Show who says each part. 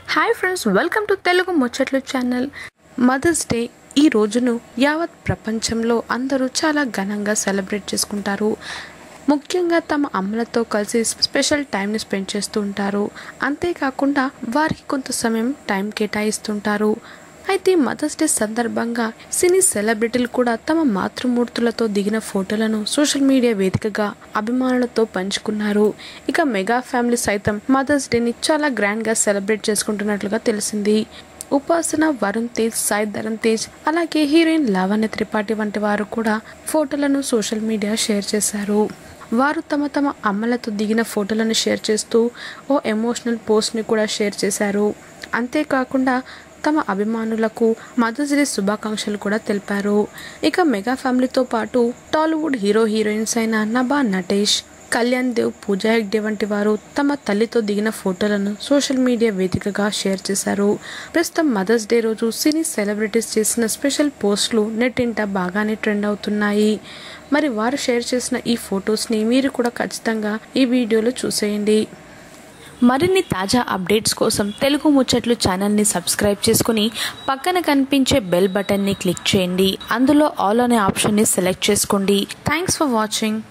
Speaker 1: hi friends welcome to Telugu ముచ్చట్లు channel mothers day ఈ రోజును యావత్ ప్రపంచంలో అందరూ చాలా ఘనంగా సెలబ్రేట్ చేసుకుంటారు ముఖ్యంగా తమ అమ్మలతో కలిసి స్పెషల్ టైంని స్పెండ్ చేస్తూ ఉంటారు అంతేకాకుండా వారికి కొంత సమయం టైం కేటాయిస్తుంటారు అయితే మదర్స్ డే సందర్భంగా సినీ సెలబ్రిటీలు కూడా తమ మాతృమూర్తులతో దిగిన ఫోటోలను సోషల్ మీడియా వేదికగా అభిమానులతో పంచుకున్నారు ఇక మెగా ఫ్యామిలీ సైతం మదర్స్ డేని చాలా గ్రాండ్గా సెలబ్రేట్ చేసుకుంటున్నట్లుగా తెలిసింది ఉపాసన వరుణ్ తేజ్ సాయి ధరమ్ తేజ్ అలాగే హీరోయిన్ లావణ్య త్రిపాఠి వంటి వారు కూడా ఫోటోలను సోషల్ మీడియా షేర్ చేశారు వారు తమ తమ అమ్మలతో దిగిన ఫోటోలను షేర్ చేస్తూ ఓ ఎమోషనల్ పోస్ట్ని కూడా షేర్ చేశారు అంతేకాకుండా తమ అభిమానులకు మదర్స్ డే శుభాకాంక్షలు కూడా తెలిపారు ఇక మెగా ఫ్యామిలీతో పాటు టాలీవుడ్ హీరో హీరోయిన్స్ అయిన నభా నటేష్ కళ్యాణ్ దేవ్ పూజా హెగ్డే వంటి వారు తమ తల్లితో దిగిన ఫోటోలను సోషల్ మీడియా వేదికగా షేర్ చేశారు ప్రస్తుతం మదర్స్ డే రోజు సినీ సెలబ్రిటీస్ చేసిన స్పెషల్ పోస్టులు నెట్టింట బాగానే ట్రెండ్ అవుతున్నాయి మరి వారు షేర్ చేసిన ఈ ఫొటోస్ని మీరు కూడా ఖచ్చితంగా ఈ వీడియోలో చూసేయండి మరిన్ని తాజా అప్డేట్స్ కోసం తెలుగు ముచ్చట్లు ఛానల్ని సబ్స్క్రైబ్ చేసుకుని పక్కన కనిపించే బెల్ బటన్ని క్లిక్ చేయండి అందులో ఆల్ అనే ఆప్షన్ని సెలెక్ట్ చేసుకోండి థ్యాంక్స్ ఫర్ వాచింగ్